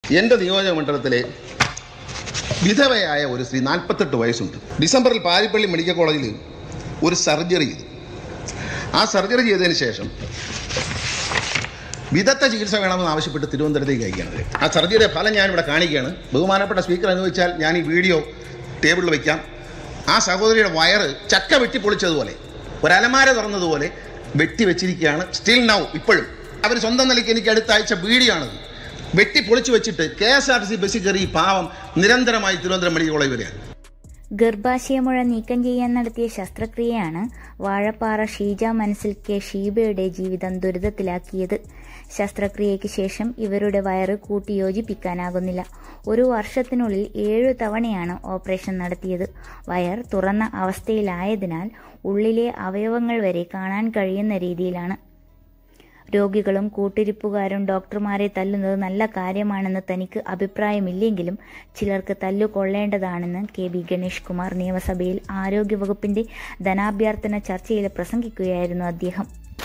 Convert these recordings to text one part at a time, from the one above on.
എൻ്റെ നിയോജക മണ്ഡലത്തിലെ വിധവയായ ഒരു സ്ത്രീ നാൽപ്പത്തെട്ട് വയസ്സുണ്ട് ഡിസംബറിൽ പാരിപ്പള്ളി മെഡിക്കൽ കോളേജിൽ ഒരു സർജറി ചെയ്തു ആ സർജറി ചെയ്തതിന് ശേഷം വിദഗ്ധ ചികിത്സ വേണമെന്ന് ആവശ്യപ്പെട്ട് തിരുവനന്തപുരത്തേക്ക് അയക്കുകയാണ് അവര്. ആ സർജറിയുടെ ഫലം ഞാനിവിടെ കാണിക്കുകയാണ് ബഹുമാനപ്പെട്ട സ്പീക്കർ അനുവദിച്ചാൽ ഞാൻ ഈ വീഡിയോ ടേബിളിൽ വയ്ക്കാം ആ സഹോദരിയുടെ വയറ് ചക്ക വെട്ടി പൊളിച്ചതുപോലെ ഒരലമാര തുറന്നതുപോലെ വെട്ടി വെച്ചിരിക്കുകയാണ് സ്റ്റിൽ നൗ ഇപ്പോഴും അവർ സ്വന്തം നിലയ്ക്ക് എനിക്ക് അടുത്ത ആഴ്ച വീഡിയോ ആണത് വെട്ടി പൊളിച്ചു വെച്ചിട്ട് K S R T C ബസ്സിൽ കയറി ഈ പാവം നിരന്തരമായി തിരുവനന്തപുരം മെഡിക്കൽ കോളേജ് വരികയാണ് ഗർഭാശയമുഴ നീക്കം ചെയ്യാൻ നടത്തിയ ശസ്ത്രക്രിയയാണ് വാഴപ്പാറ ഷീജ മനസ്സിൽ കെ ഷീബയുടെ ജീവിതം ദുരിതത്തിലാക്കിയത് ശസ്ത്രക്രിയയ്ക്ക് ശേഷം ഇവരുടെ വയറ് കൂട്ടിയോജിപ്പിക്കാനാകുന്നില്ല ഒരു വർഷത്തിനുള്ളിൽ ഏഴു തവണയാണ് ഓപ്പറേഷൻ നടത്തിയത് വയർ തുറന്ന അവസ്ഥയിലായതിനാൽ ഉള്ളിലെ അവയവങ്ങൾ വരെ കാണാൻ കഴിയുന്ന രീതിയിലാണ് രോഗികളും കൂട്ടിരിപ്പുകാരും ഡോക്ടർമാരെ തല്ലുന്നത് നല്ല കാര്യമാണെന്ന് തനിക്ക് അഭിപ്രായമില്ലെങ്കിലും ചിലർക്ക് തല്ലു കൊള്ളേണ്ടതാണെന്ന് കെ ബി ഗണേഷ് കുമാർ നിയമസഭയിൽ ആരോഗ്യവകുപ്പിന്റെ ധനാഭ്യർത്ഥന ചർച്ചയിൽ പ്രസംഗിക്കുകയായിരുന്നു അദ്ദേഹം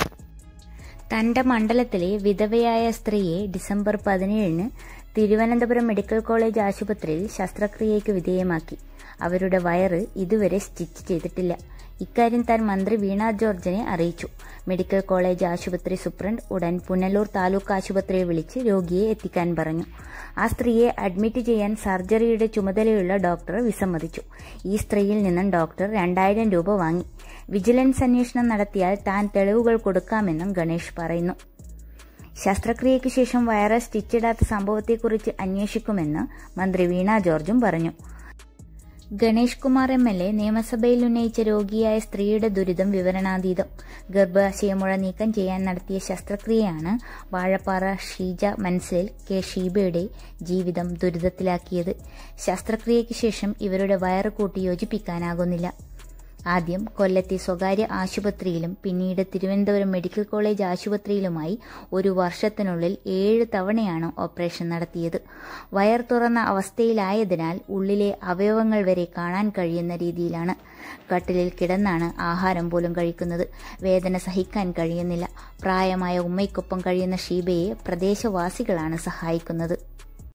തന്റെ മണ്ഡലത്തിലെ വിധവയായ സ്ത്രീയെ ഡിസംബർ പതിനേഴിന് തിരുവനന്തപുരം മെഡിക്കൽ കോളേജ് ആശുപത്രിയിൽ ശസ്ത്രക്രിയയ്ക്ക് വിധേയമാക്കി അവരുടെ വയറ് ഇതുവരെ സ്റ്റിച്ച് ചെയ്തിട്ടില്ല ഇക്കാര്യം താൻ മന്ത്രി വീണ ജോർജിനെ അറിയിച്ചു മെഡിക്കൽ കോളേജ് ആശുപത്രി സൂപ്രണ്ട് ഉടൻ പുനലൂർ താലൂക്ക് ആശുപത്രിയെ വിളിച്ച് രോഗിയെ എത്തിക്കാൻ പറഞ്ഞു ആ സ്ത്രീയെ അഡ്മിറ്റ് ചെയ്യാൻ സർജറിയുടെ ചുമതലയുള്ള ഡോക്ടർ വിസമ്മതിച്ചു ഈ സ്ത്രീയിൽ നിന്നും ഡോക്ടർ രണ്ടായിരം രൂപ വാങ്ങി വിജിലൻസ് അന്വേഷണം നടത്തിയാൽ താൻ തെളിവുകൾ കൊടുക്കാമെന്നും ഗണേഷ് പറയുന്നു ശസ്ത്രക്രിയയ്ക്ക് ശേഷം വൈറസ് സ്റ്റിച്ചിടാത്ത സംഭവത്തെക്കുറിച്ച് അന്വേഷിക്കുമെന്ന് മന്ത്രി വീണ ജോർജും പറഞ്ഞു Ganesh Kumar M L A നിയമസഭയിൽ ഉന്നയിച്ച രോഗിയായ സ്ത്രീയുടെ ദുരിതം വിവരണാതീതം ഗർഭാശയമുഴ നീക്കം ചെയ്യാൻ നടത്തിയ ശസ്ത്രക്രിയയാണ് വാഴപ്പാറ ഷീജ മൻസിൽ കെ ഷീബയുടെ ജീവിതം ദുരിതത്തിലാക്കിയത് ശസ്ത്രക്രിയയ്ക്ക് ശേഷം ഇവരുടെ വയറ് കൂട്ടി യോജിപ്പിക്കാനാകുന്നില്ല ആദ്യം കൊല്ലത്തെ സ്വകാര്യ ആശുപത്രിയിലും പിന്നീട് തിരുവനന്തപുരം മെഡിക്കൽ കോളേജ് ആശുപത്രിയിലുമായി ഒരു വർഷത്തിനുള്ളിൽ ഏഴ് തവണയാണ് ഓപ്പറേഷൻ നടത്തിയത് വയർ തുറന്ന അവസ്ഥയിലായതിനാൽ ഉള്ളിലെ അവയവങ്ങൾ വരെ കാണാൻ കഴിയുന്ന രീതിയിലാണ് കട്ടിലിൽ കിടന്നാണ് ആഹാരം പോലും കഴിക്കുന്നത് വേദന സഹിക്കാൻ കഴിയുന്നില്ല പ്രായമായ ഉമ്മയ്ക്കൊപ്പം കഴിയുന്ന ഷീബയെ പ്രദേശവാസികളാണ് സഹായിക്കുന്നത്